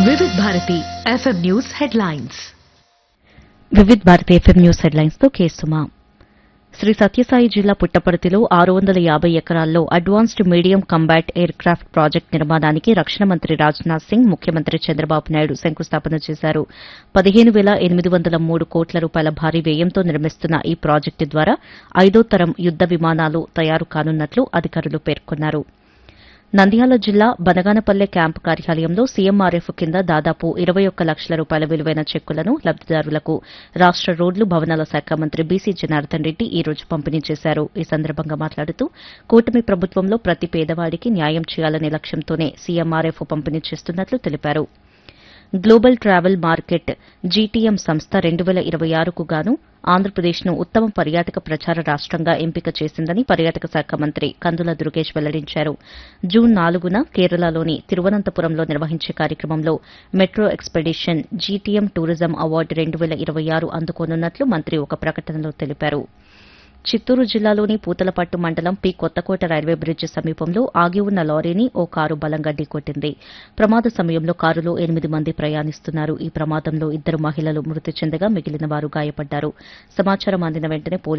Vividh Bharati FM news headlines Vividh Bharati FM news headlines తో కేసుమా శ్రీ సత్యసాయి జిల్లా పుట్టపర్తిలో ఆరు వందల యాబై ఎకరాల్లో advanced medium combat aircraft project నిర్మాణానికి రక్షణ మంత్రి రాజ్నాథ్ సింగ్ ముఖ్యమంత్రి చంద్రబాబు నాయుడు శంకుస్థాపన చేశారు పదిహేను వేల ఎనిమిది వందల మూడు కోట్ల రూపాయల భారీ వ్యయంతో నిర్మిస్తున్న ఈ ప్రాజెక్టు ద్వారా ఐదో తరం యుద్ద విమానాలు తయారు కానున్నట్లు అధికారులు పేర్కొన్నారు నంద్యాల జిల్లా బనగానపల్లె క్యాంపు కార్యాలయంలో సీఎంఆర్ఎఫ్ కింద దాదాపు ఇరవై ఒక్క లక్షల రూపాయల విలువైన చెక్కులను లబ్దిదారులకు రాష్ట రోడ్లు భవనాల శాఖ మంత్రి బీసీ జనార్దన్ రెడ్డి ఈ రోజు పంపిణీ చేశారు ఈ సందర్భంగా మాట్లాడుతూ కూటమి ప్రభుత్వంలో ప్రతి పేదవాడికి న్యాయం చేయాలనే లక్ష్యంతోనే సీఎంఆర్ఎఫ్ పంపిణీ చేస్తున్నట్లు తెలిపారు గ్లోబల్ ట్రావెల్ మార్కెట్ జీటీఎం సంస్థ రెండు వేల ఇరవై ఆరుకు గాను ఆంధ్రప్రదేశ్ను ఉత్తమ పర్యాటక ప్రచార రాష్టంగా ఎంపిక చేసిందని పర్యాటక శాఖ మంత్రి కందుల దుర్గేష్ వెల్లడించారు జూన్ నాలుగున కేరళలోని తిరువనంతపురంలో నిర్వహించే కార్యక్రమంలో metro expedition GTM tourism award రెండు వేల ఇరవై ఆరు అందుకోనున్నట్లు మంత్రి ఒక ప్రకటనలో తెలిపారు చిత్తూరు జిల్లాలోని పూతలపట్టు మండలం పి కొత్తకోట రైల్వే బ్రిడ్జి సమీపంలో ఆగి ఉన్న లారీని ఓ కారు బలంగా ఢీకొట్టింది ప్రమాద సమయంలో కారులో ఎనిమిది మంది ప్రయాణిస్తున్నారు ఈ ప్రమాదంలో ఇద్దరు మహిళలు మృతి చెందగా మిగిలిన వారు గాయపడ్డారు సమాచారం అందిన వెంటనే పోలీసులు